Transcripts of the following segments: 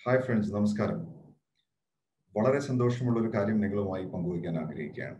hi friends നമസ്കാരം വളരെ സന്തോഷമുള്ള ഒരു കാര്യം നിങ്ങളുമായി പങ്കുവയ്ക്കാൻ ആഗ്രഹിക്കുകയാണ്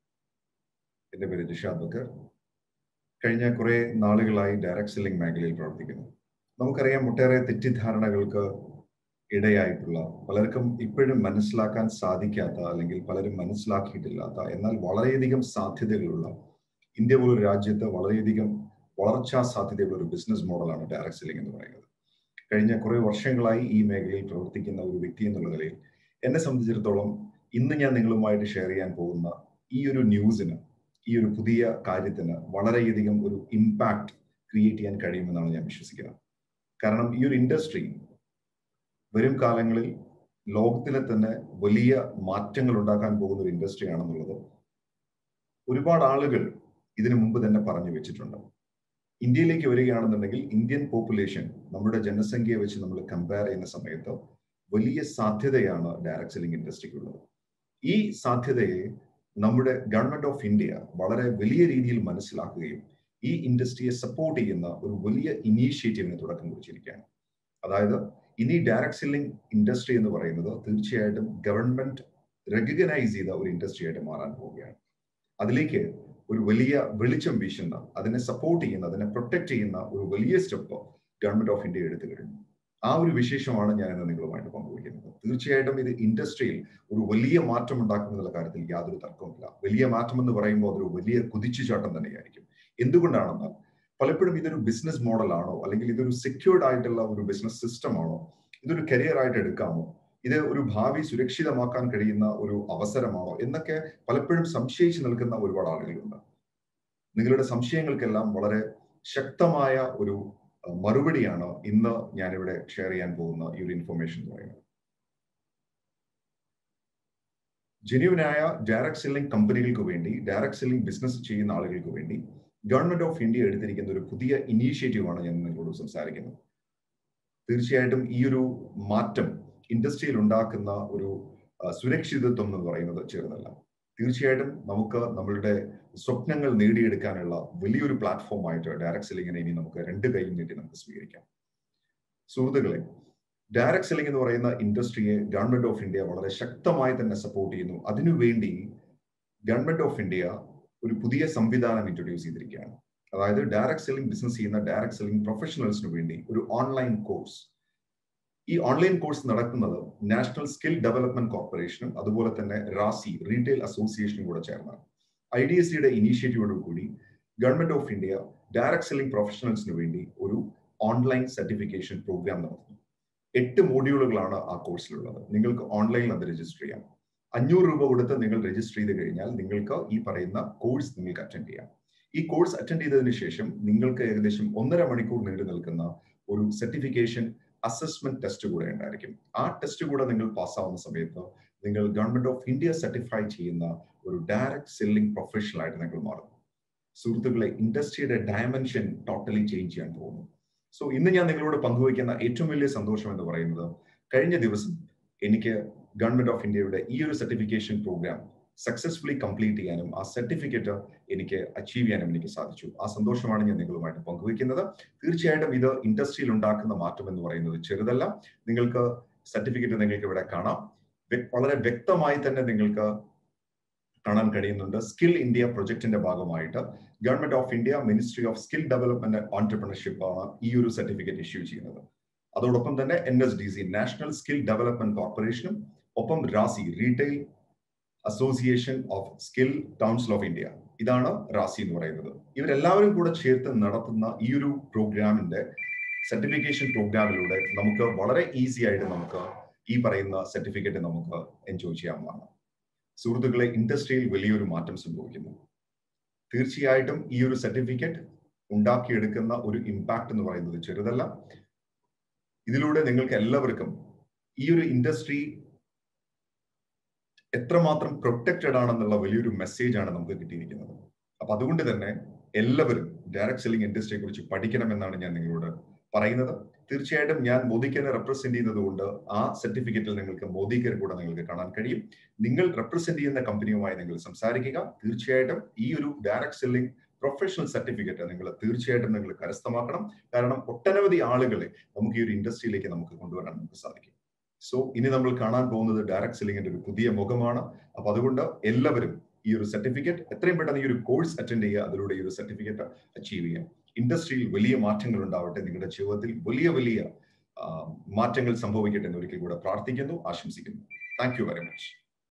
എൻ്റെ പേര് ജിഷാദ് ബക്കർ കഴിഞ്ഞ കുറെ നാളുകളായി ഡയറക്ട് സെല്ലിംഗ് മേഖലയിൽ പ്രവർത്തിക്കുന്നു നമുക്കറിയാം ഒട്ടേറെ തെറ്റിദ്ധാരണകൾക്ക് ഇടയായിട്ടുള്ള പലർക്കും ഇപ്പോഴും മനസ്സിലാക്കാൻ സാധിക്കാത്ത അല്ലെങ്കിൽ പലരും മനസ്സിലാക്കിയിട്ടില്ലാത്ത എന്നാൽ വളരെയധികം സാധ്യതകളുള്ള ഇന്ത്യ പോലൊരു രാജ്യത്ത് വളരെയധികം വളർച്ചാ സാധ്യതയുള്ള ഒരു ബിസിനസ് മോഡലാണ് ഡയറക്ട് സെല്ലിംഗ് എന്ന് പറയുന്നത് കഴിഞ്ഞ കുറെ വർഷങ്ങളായി ഈ മേഖലയിൽ പ്രവർത്തിക്കുന്ന ഒരു വ്യക്തി എന്നുള്ള നിലയിൽ എന്നെ സംബന്ധിച്ചിടത്തോളം ഇന്ന് ഞാൻ നിങ്ങളുമായിട്ട് ഷെയർ ചെയ്യാൻ പോകുന്ന ഈ ഒരു ന്യൂസിന് ഈ ഒരു പുതിയ കാര്യത്തിന് വളരെയധികം ഒരു ഇമ്പാക്ട് ക്രിയേറ്റ് ചെയ്യാൻ കഴിയുമെന്നാണ് ഞാൻ വിശ്വസിക്കുന്നത് കാരണം ഈ ഒരു ഇൻഡസ്ട്രി വരും കാലങ്ങളിൽ ലോകത്തിലെ തന്നെ വലിയ മാറ്റങ്ങൾ ഉണ്ടാക്കാൻ പോകുന്ന ഒരു ഇൻഡസ്ട്രി ആണെന്നുള്ളത് ഒരുപാട് ആളുകൾ ഇതിനു മുമ്പ് തന്നെ പറഞ്ഞു വെച്ചിട്ടുണ്ട് ഇന്ത്യയിലേക്ക് വരികയാണെന്നുണ്ടെങ്കിൽ ഇന്ത്യൻ പോപ്പുലേഷൻ നമ്മുടെ ജനസംഖ്യയെ വെച്ച് നമ്മൾ കമ്പയർ ചെയ്യുന്ന സമയത്ത് വലിയ സാധ്യതയാണ് ഡയറക്ട് സെല്ലിംഗ് ഇൻഡസ്ട്രിക്കുള്ളത് ഈ സാധ്യതയെ നമ്മുടെ ഗവൺമെന്റ് ഓഫ് ഇന്ത്യ വളരെ വലിയ രീതിയിൽ മനസ്സിലാക്കുകയും ഈ ഇൻഡസ്ട്രിയെ സപ്പോർട്ട് ചെയ്യുന്ന ഒരു വലിയ ഇനീഷ്യേറ്റീവിന് തുടക്കം കുറിച്ചിരിക്കുകയാണ് അതായത് ഇനി ഡയറക്ട് സെല്ലിംഗ് ഇൻഡസ്ട്രി എന്ന് പറയുന്നത് തീർച്ചയായിട്ടും ഗവൺമെന്റ് റെക്കഗ്നൈസ് ചെയ്ത ഒരു ഇൻഡസ്ട്രി ആയിട്ട് മാറാൻ പോവുകയാണ് അതിലേക്ക് ഒരു വലിയ വെളിച്ചം വീശുന്ന അതിനെ സപ്പോർട്ട് ചെയ്യുന്ന അതിനെ പ്രൊട്ടക്ട് ചെയ്യുന്ന ഒരു വലിയ സ്റ്റെപ്പ് ഗവൺമെന്റ് ഓഫ് ഇന്ത്യ എടുത്തു കഴിഞ്ഞു ആ ഒരു വിശേഷമാണ് ഞാൻ ഇന്ന് നിങ്ങളുമായിട്ട് പങ്കുവയ്ക്കുന്നത് തീർച്ചയായിട്ടും ഇത് ഇൻഡസ്ട്രിയിൽ ഒരു വലിയ മാറ്റം ഉണ്ടാക്കുമെന്നുള്ള കാര്യത്തിൽ യാതൊരു തർക്കവുമില്ല വലിയ മാറ്റം എന്ന് പറയുമ്പോൾ അതൊരു വലിയ കുതിച്ചുചാട്ടം തന്നെയായിരിക്കും എന്തുകൊണ്ടാണെന്നാൽ പലപ്പോഴും ഇതൊരു ബിസിനസ് മോഡലാണോ അല്ലെങ്കിൽ ഇതൊരു സെക്യൂർഡ് ആയിട്ടുള്ള ഒരു ബിസിനസ് സിസ്റ്റം ആണോ ഇതൊരു കരിയർ ആയിട്ട് എടുക്കാമോ ഇത് ഒരു ഭാവി സുരക്ഷിതമാക്കാൻ കഴിയുന്ന ഒരു അവസരമാണോ എന്നൊക്കെ പലപ്പോഴും സംശയിച്ചു നിൽക്കുന്ന ഒരുപാട് ആളുകളുണ്ട് നിങ്ങളുടെ സംശയങ്ങൾക്കെല്ലാം വളരെ ശക്തമായ ഒരു മറുപടിയാണ് ഇന്ന് ഞാനിവിടെ ഷെയർ ചെയ്യാൻ പോകുന്ന ഈ ഒരു ഇൻഫർമേഷൻ എന്ന് പറയുന്നത് ജെന്യൂനായ ഡയറക്ട് സെല്ലിംഗ് കമ്പനികൾക്ക് വേണ്ടി ഡയറക്ട് സെല്ലിംഗ് ബിസിനസ് ചെയ്യുന്ന ആളുകൾക്ക് വേണ്ടി ഗവൺമെന്റ് ഓഫ് ഇന്ത്യ എടുത്തിരിക്കുന്ന ഒരു പുതിയ ഇനീഷ്യേറ്റീവാണ് ഞാൻ നിങ്ങളോട് സംസാരിക്കുന്നത് തീർച്ചയായിട്ടും ഈ ഒരു മാറ്റം ഇൻഡസ്ട്രിയിൽ ഉണ്ടാക്കുന്ന ഒരു സുരക്ഷിതത്വം എന്ന് പറയുന്നത് ചേർന്നല്ല തീർച്ചയായിട്ടും നമുക്ക് നമ്മളുടെ സ്വപ്നങ്ങൾ നേടിയെടുക്കാനുള്ള വലിയൊരു പ്ലാറ്റ്ഫോം ആയിട്ട് ഡയറക്ട് സെല്ലിങ്ങിനെ ഇനി നമുക്ക് രണ്ട് കൈയും നീട്ടി നമുക്ക് സ്വീകരിക്കാം സുഹൃത്തുക്കളെ ഡയറക്ട് സെല്ലിംഗ് എന്ന് പറയുന്ന ഇൻഡസ്ട്രിയെ ഗവൺമെന്റ് ഓഫ് ഇന്ത്യ വളരെ ശക്തമായി തന്നെ സപ്പോർട്ട് ചെയ്യുന്നു അതിനുവേണ്ടി ഗവൺമെന്റ് ഓഫ് ഇന്ത്യ ഒരു പുതിയ സംവിധാനം ഇൻട്രൊഡ്യൂസ് ചെയ്തിരിക്കുകയാണ് അതായത് ഡയറക്ട് സെല്ലിംഗ് ബിസിനസ് ചെയ്യുന്ന ഡയറക്ട് സെല്ലിംഗ് പ്രൊഫഷണൽസിന് വേണ്ടി ഒരു ഓൺലൈൻ കോഴ്സ് ഈ ഓൺലൈൻ കോഴ്സ് നടക്കുന്നത് നാഷണൽ സ്കിൽ ഡെവലപ്മെന്റ് കോർപ്പറേഷനും അതുപോലെ തന്നെ റാസി റീറ്റെയിൽ അസോസിയേഷനും കൂടെ ചേർന്നാണ് ഐ ഡി എസ് സിയുടെ ഇനീഷ്യേറ്റീവോട് കൂടി government of India direct selling പ്രൊഫഷണൽസിന് വേണ്ടി ഒരു ഓൺലൈൻ സർട്ടിഫിക്കേഷൻ പ്രോഗ്രാം നടത്തുന്നു എട്ട് മോഡ്യൂളുകളാണ് ആ കോഴ്സിലുള്ളത് നിങ്ങൾക്ക് ഓൺലൈനിൽ അത് രജിസ്റ്റർ ചെയ്യാം അഞ്ഞൂറ് രൂപ കൊടുത്ത് നിങ്ങൾ രജിസ്റ്റർ ചെയ്ത് കഴിഞ്ഞാൽ നിങ്ങൾക്ക് ഈ പറയുന്ന കോഴ്സ് നിങ്ങൾക്ക് അറ്റൻഡ് ചെയ്യാം ഈ കോഴ്സ് അറ്റൻഡ് ചെയ്തതിന് ശേഷം നിങ്ങൾക്ക് ഏകദേശം ഒന്നര മണിക്കൂർ നീണ്ടു നിൽക്കുന്ന ഒരു സർട്ടിഫിക്കേഷൻ അസസ്മെന്റ് ടെസ്റ്റ് കൂടെ ഉണ്ടായിരിക്കും ആ ടെസ്റ്റ് കൂടെ നിങ്ങൾ പാസ്സാവുന്ന സമയത്ത് നിങ്ങൾ ഗവൺമെന്റ് ഓഫ് ഇന്ത്യ സർട്ടിഫൈ ചെയ്യുന്ന ഒരു ഡയറക്ട് സെല്ലിംഗ് പ്രൊഫഷണൽ ആയിട്ട് നിങ്ങൾ മാറുന്നു സുഹൃത്തുക്കളെ ഇൻഡസ്ട്രിയുടെ ഡയമെൻഷൻ ടോട്ടലി ചേഞ്ച് ചെയ്യാൻ പോകുന്നു സോ ഇന്ന് ഞാൻ നിങ്ങളോട് പങ്കുവയ്ക്കുന്ന ഏറ്റവും വലിയ സന്തോഷം എന്ന് പറയുന്നത് കഴിഞ്ഞ ദിവസം എനിക്ക് ഗവൺമെന്റ് ഓഫ് ഇന്ത്യയുടെ ഈ ഒരു സർട്ടിഫിക്കേഷൻ പ്രോഗ്രാം സക്സസ്ഫുള്ളി കംപ്ലീറ്റ് ചെയ്യാനും ആ സർട്ടിഫിക്കറ്റ് എനിക്ക് അച്ചീവ് ചെയ്യാനും എനിക്ക് സാധിച്ചു ആ സന്തോഷമാണ് ഞാൻ നിങ്ങളുമായിട്ട് പങ്കുവയ്ക്കുന്നത് തീർച്ചയായിട്ടും ഇത് ഇൻഡസ്ട്രിയിൽ ഉണ്ടാക്കുന്ന മാറ്റം എന്ന് പറയുന്നത് ചെറുതല്ല നിങ്ങൾക്ക് സർട്ടിഫിക്കറ്റ് നിങ്ങൾക്ക് ഇവിടെ കാണാം വളരെ വ്യക്തമായി തന്നെ നിങ്ങൾക്ക് കാണാൻ കഴിയുന്നുണ്ട് സ്കിൽ ഇന്ത്യ പ്രൊജക്ടിന്റെ ഭാഗമായിട്ട് government of India ministry of skill development entrepreneurship ആണ് ഈ ഒരു സർട്ടിഫിക്കറ്റ് ഇഷ്യൂ ചെയ്യുന്നത് അതോടൊപ്പം തന്നെ N S D C national skill development കോർപ്പറേഷനും ഒപ്പം RASCI retail association of skill council of India ഇതാണ് റാസി എന്ന് പറയുന്നത് ഇവരെല്ലാവരും കൂടെ ചേർത്ത് നടത്തുന്ന ഈ ഒരു പ്രോഗ്രാമിന്റെ സർട്ടിഫിക്കേഷൻ പ്രോഗ്രാമിലൂടെ നമുക്ക് വളരെ ഈസി ആയിട്ട് നമുക്ക് ഈ പറയുന്ന സർട്ടിഫിക്കറ്റ് നമുക്ക് എൻജോയ് ചെയ്യാവുന്നതാണ് സുഹൃത്തുക്കളെ ഇൻഡസ്ട്രിയിൽ വലിയൊരു മാറ്റം സംഭവിക്കുന്നു തീർച്ചയായിട്ടും ഈ ഒരു സർട്ടിഫിക്കറ്റ് ഉണ്ടാക്കിയെടുക്കുന്ന ഒരു ഇമ്പാക്ട് എന്ന് പറയുന്നത് ചെറുതല്ല ഇതിലൂടെ നിങ്ങൾക്ക് എല്ലാവർക്കും ഈ ഒരു ഇൻഡസ്ട്രി എത്രമാത്രം പ്രൊട്ടക്റ്റഡ് ആണെന്നുള്ള വലിയൊരു മെസ്സേജ് ആണ് നമുക്ക് കിട്ടിയിരിക്കുന്നത് അപ്പൊ അതുകൊണ്ട് തന്നെ എല്ലാവരും ഡയറക്ട് സെല്ലിംഗ് ഇൻഡസ്ട്രിയെ കുറിച്ച് പഠിക്കണമെന്നാണ് ഞാൻ നിങ്ങളോട് പറയുന്നത് തീർച്ചയായിട്ടും ഞാൻ മോദിക്കനെ റെപ്രസെന്റ് ചെയ്യുന്നത് കൊണ്ട് ആ സർട്ടിഫിക്കറ്റിൽ നിങ്ങൾക്ക് മോദിക്കർ കൂടെ നിങ്ങൾക്ക് കാണാൻ കഴിയും നിങ്ങൾ റെപ്രസെന്റ് ചെയ്യുന്ന കമ്പനിയുമായി നിങ്ങൾ സംസാരിക്കുക തീർച്ചയായിട്ടും ഈ ഒരു ഡയറക്ട് സെല്ലിംഗ് പ്രൊഫഷണൽ സർട്ടിഫിക്കറ്റ് നിങ്ങൾ തീർച്ചയായിട്ടും നിങ്ങൾ കരസ്ഥമാക്കണം കാരണം ഒട്ടനവധി ആളുകളെ നമുക്ക് ഈ ഒരു ഇൻഡസ്ട്രിയിലേക്ക് നമുക്ക് കൊണ്ടുവരാൻ നമുക്ക് സാധിക്കും സോ ഇനി നമ്മൾ കാണാൻ പോകുന്നത് ഡയറക്ട് സെല്ലിങ്ങിന്റെ ഒരു പുതിയ മുഖമാണ് അപ്പൊ അതുകൊണ്ട് എല്ലാവരും ഈ ഒരു സർട്ടിഫിക്കറ്റ് എത്രയും പെട്ടെന്ന് ഈ ഒരു കോഴ്സ് അറ്റൻഡ് ചെയ്യുക അതിലൂടെ ഈ ഒരു സർട്ടിഫിക്കറ്റ് അച്ചീവ് ചെയ്യാം ഇൻഡസ്ട്രിയിൽ വലിയ മാറ്റങ്ങൾ ഉണ്ടാവട്ടെ നിങ്ങളുടെ ജീവിതത്തിൽ വലിയ വലിയ മാറ്റങ്ങൾ സംഭവിക്കട്ടെ എന്ന് ഒരിക്കൽ കൂടെ പ്രാർത്ഥിക്കുന്നു ആശംസിക്കുന്നു താങ്ക് യു വെരി മച്ച്